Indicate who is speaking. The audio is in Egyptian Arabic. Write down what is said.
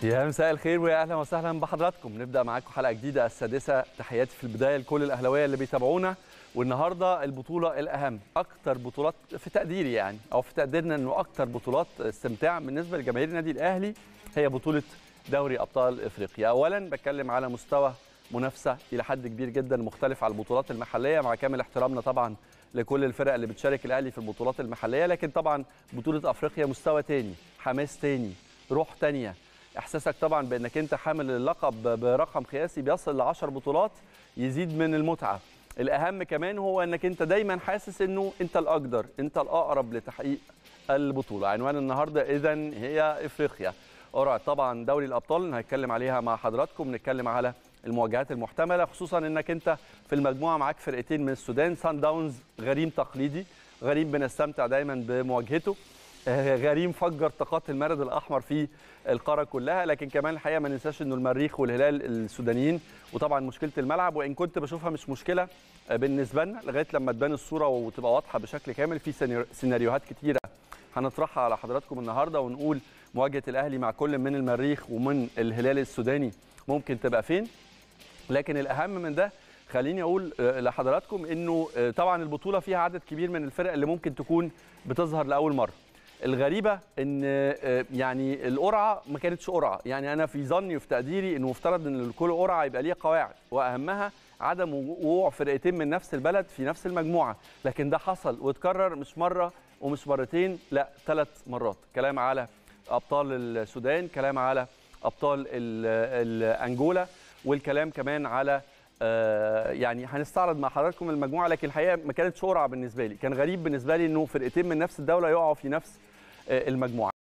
Speaker 1: يا مساء الخير ويا اهلا وسهلا بحضراتكم نبدا معاكم حلقه جديده السادسه تحياتي في البدايه لكل الاهلاويه اللي بيتابعونا والنهارده البطوله الاهم اكتر بطولات في تقديري يعني او في تقديرنا انه اكتر بطولات استمتاع بالنسبه لجماهير النادي الاهلي هي بطوله دوري ابطال افريقيا اولا بتكلم على مستوى منافسه الى حد كبير جدا مختلف على البطولات المحليه مع كامل احترامنا طبعا لكل الفرق اللي بتشارك الاهلي في البطولات المحليه لكن طبعا بطوله افريقيا مستوى تاني حماس تاني روح تانيه احساسك طبعا بانك انت حامل اللقب برقم قياسي بيصل ل 10 بطولات يزيد من المتعه الاهم كمان هو انك انت دايما حاسس انه انت الاقدر انت الاقرب لتحقيق البطوله عنوان النهارده اذا هي افريقيا قرعه طبعا دوري الابطال هنتكلم عليها مع حضراتكم نتكلم على المواجهات المحتمله خصوصا انك انت في المجموعه معاك فرقتين من السودان سان داونز غريم تقليدي غريم بنستمتع دايما بمواجهته غريم فجر طاقات المارد الاحمر في القاره كلها لكن كمان الحقيقه ما ننساش انه المريخ والهلال السودانيين وطبعا مشكله الملعب وان كنت بشوفها مش مشكله بالنسبه لنا لغايه لما تبان الصوره وتبقى واضحه بشكل كامل في سيناريوهات كتيره هنطرحها على حضراتكم النهارده ونقول مواجهه الاهلي مع كل من المريخ ومن الهلال السوداني ممكن تبقى فين لكن الاهم من ده خليني اقول لحضراتكم انه طبعا البطوله فيها عدد كبير من الفرق اللي ممكن تكون بتظهر لاول مره الغريبه ان يعني القرعه ما كانتش قرعه يعني انا في ظني وفي تقديري انه مفترض ان كل قرعه يبقى ليها قواعد واهمها عدم وقوع فرقتين من نفس البلد في نفس المجموعه لكن ده حصل واتكرر مش مره ومش مرتين لا ثلاث مرات كلام على ابطال السودان كلام على ابطال انجولا والكلام كمان على يعني هنستعرض مع حضراتكم المجموعه لكن الحقيقه ما كانتش قرعه بالنسبه لي كان غريب بالنسبه لي انه فرقتين من نفس الدوله يقعوا في نفس المجموعه